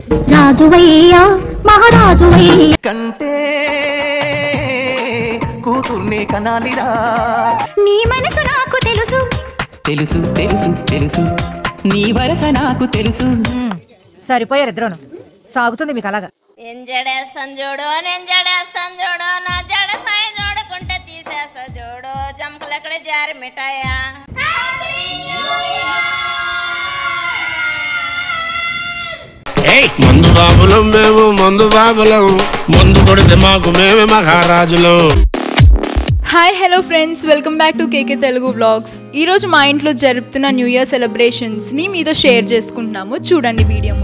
రాజువయ్యా మహారాజువయ్యా కంటే కూతుర్ని కనాలిరా నీ మనసు నాకు తెలుసు తెలుసు తెలుసు తెలుసు నీ వరస నాకు తెలుసు సరిపోయారు ఇద్దరును సాగుతుంది మీకు అలాగా నేను జడేస్తాను చూడు నేను జడేస్తాను చూడు నా జడ సాయి చూడకుంటే తీసేస్తా చూడు జంపలు ఎక్కడ జారి మిఠాయా మందు బాబులం మేము మందు బాబులం మందు కొడితే మాకు మేమే మహారాజులం hi hello friends welcome back to K K Telugu vlogs ఈరోజు మా ఇంట్లో జరుపుతున్న న్యూ ఇయర్ సెలబ్రేషన్స్ని మీతో షేర్ చేసుకుంటున్నాము చూడండి వీడియో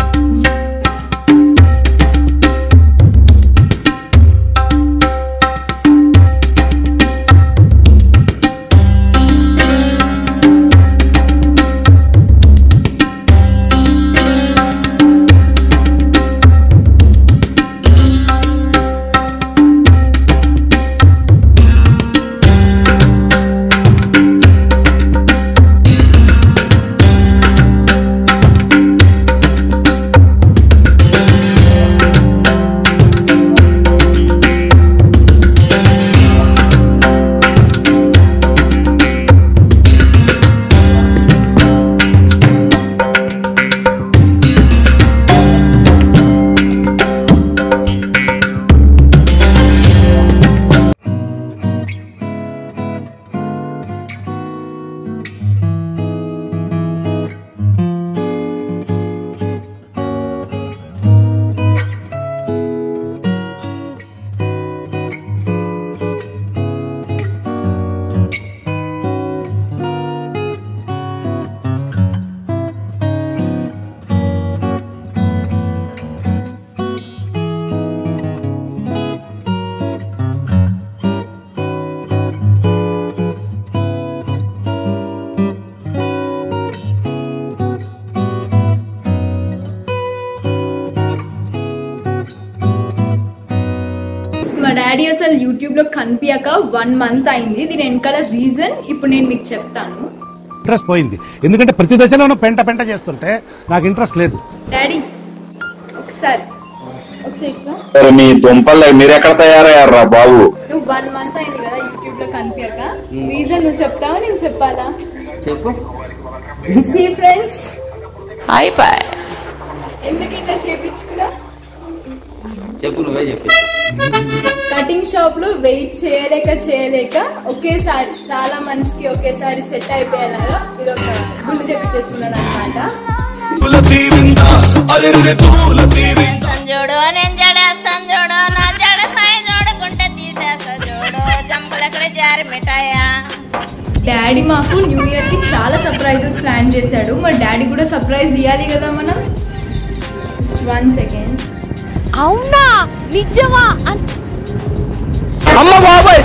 మా డాడీ అసలు యూట్యూబ్లో కనిపించక వన్ మంత్ అయింది దీని వెనకాల రీజన్ ఇప్పుడు నేను మీకు చెప్తాను ఇంట్రెస్ట్ పోయింది ఎందుకంటే ప్రతి దశలోనూ పెంట పెంట చేస్తుంటే నాకు ఇంట్రెస్ట్ లేదు డాడీ ఒకసారి ఒకసారి ఇట్లా సరే మీ దుంపల్లో మీరు ఎక్కడ తయారయ్యారా బాబు నువ్వు వన్ మంత్ అయింది కదా యూట్యూబ్ లో కనిపించక రీజన్ నువ్వు చెప్తావా నేను చెప్పాలా చెప్పు సి ఫ్రెండ్స్ అయిపోయి ఎందుకు ఇట్లా చేపించుకున్నా చెప్పు నువ్వే చెప్పి కటింగ్ షాప్ లో వెయిట్ చేయలేక చేయలేక ఒకేసారి చాలా మంత్స్ కి ఒకేసారి సెట్ అయిపోయేలాగా ఇది ఒక గుండు చేపించేసుకున్నాను అనమాట చేస్తాను చూడు నేను జడేస్తాను చూడు నా జడ సాయి చూడకుంటే తీసేస్తా చూడు జంపలు ఎక్కడ జారి మిఠాయా డాడీ మాకు న్యూ ఇయర్ కి చాలా సర్ప్రైజెస్ ప్లాన్ చేశాడు మరి డాడీ కూడా సర్ప్రైజ్ ఇవ్వాలి కదా మనం వన్ సెకండ్ అవునా నిజమా అమ్మ బాబాయ్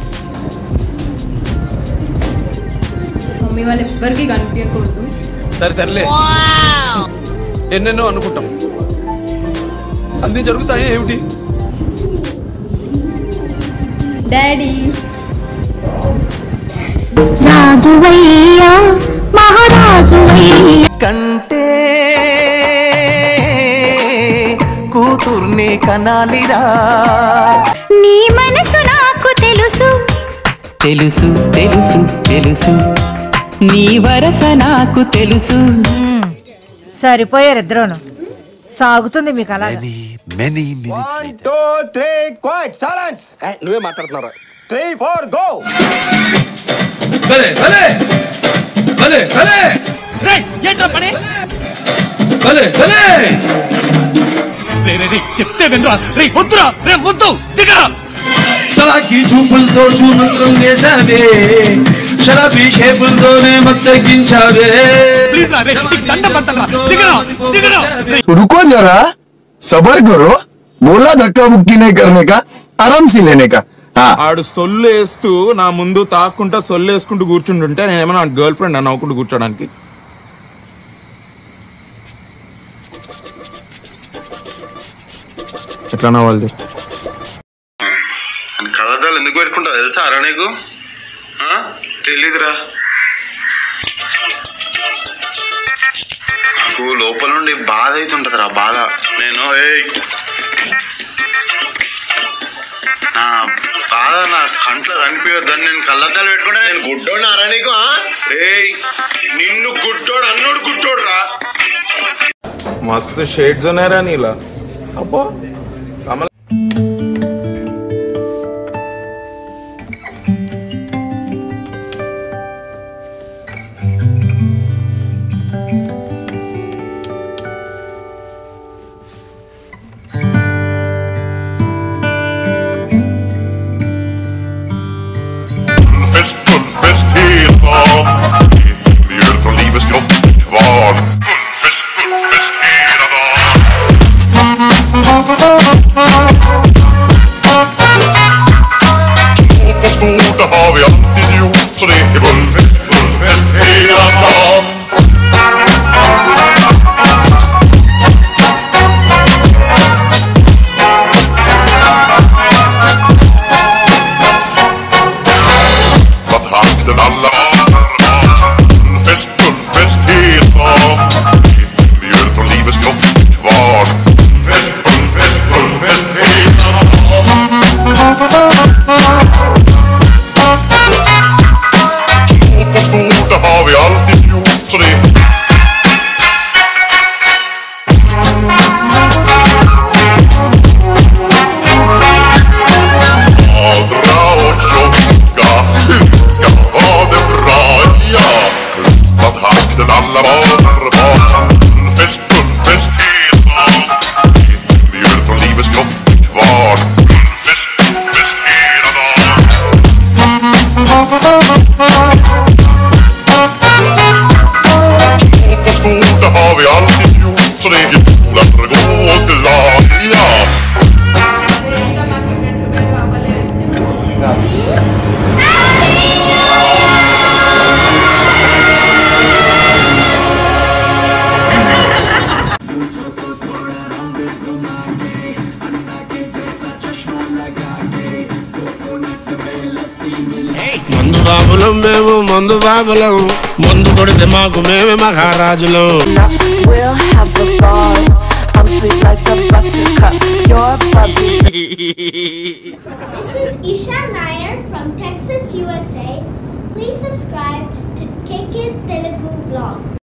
మమ్మీ వాళ్ళు ఎవ్వరికి కనిపించకూడదు సరే తరలే ఎన్నెన్నో అనుకుంటాం అన్ని జరుగుతాయి ఏమిటి డాడీ రాజువయ్యా మహారాజువయ్యా కంటే కూతుర్ని కనాలిరా నీ మనసు నాకు తెలుసు తెలుసు తెలుసు తెలుసు నీ వరస నాకు తెలుసు సరిపోయారు ఇద్దరును సాగుతుంది మీకు అలాగా టూ త్రీ క్వైట్ సైలెన్స్ నువ్వే మాట్లాడుతున్నారా త్రీ ఫోర్ గో చెప్తే వినరా రే వద్దురా రే వద్దు దిగరా చలాకి చూపులతో చూమంత్రం వేసావే శరాబీ షేపులతోనే మత్తెక్కించావే ప్లీజ్ రా రే దండ పట్టరా దిగరా దిగరా रुको जरा सबर करो बोला धक्का मुक्की नहीं करने का आराम से लेने का हाँ ఆడు సొల్లు వేస్తూ నా ముందు తాక్కుంటా సొల్లు వేసుకుంటూ కూర్చుంటుంటే నేనేమన్నా గర్ల్ ఫ్రెండ్ నవ్వుకుంటూ కూర్చోడానికి ఎట్లా నవ్వాలి కళ్ళద్దాలు ఎందుకు పెట్టుకుంటా తెలుసా అరా నీకు తెలీదురా నాకు లోపల నుండి బాధ అవుతుంటది రా బాధ నేను ఏయ్ నా బాధ నా కంట్లో కనిపించద్దని నేను కళ్ళద్దాలు పెట్టుకుంటే నేను గుడ్డోడు నీకు ఏయ్ నిన్ను గుడ్డోడు అన్నోడు గుడ్డోడు రా मस्त शेड जो नाही राणीला अप्पा आम्हाला Fest, fullfest hela dagen. Mjöl från livets grottekvarn. Fullfest, fullfest hela dagen. Stort på stort, det har vi alltid gjort. Så det är fullfest, fullfest hela dagen. Vad takten alla varvar. Fullfest, fullfest hela dagen. Mjöl från livets grottekvarn. Fullfest, fullfest, fullfest hela Stort på stort, det har vi alltid gjort. Så det Magra och tjocka, ska ha det bra, ja. Klippa takten alla varvar. Fullfest, fullfest hela dagen. Mjöl från livets grottekvarn. Fullfest, fullfest hela dagen. Stort på stort, det har vi alltid gjort. Så det är kul att gå glad, ja. మందు బాబులం మేము మందు బాబులం మందు కొడితే మాకు మేమే మహారాజులం We'll have the ball. I'm sweet like the buttercup. You're bubbly. This is Isha Nair from Texas, USA. Please subscribe to KK Telugu Vlogs.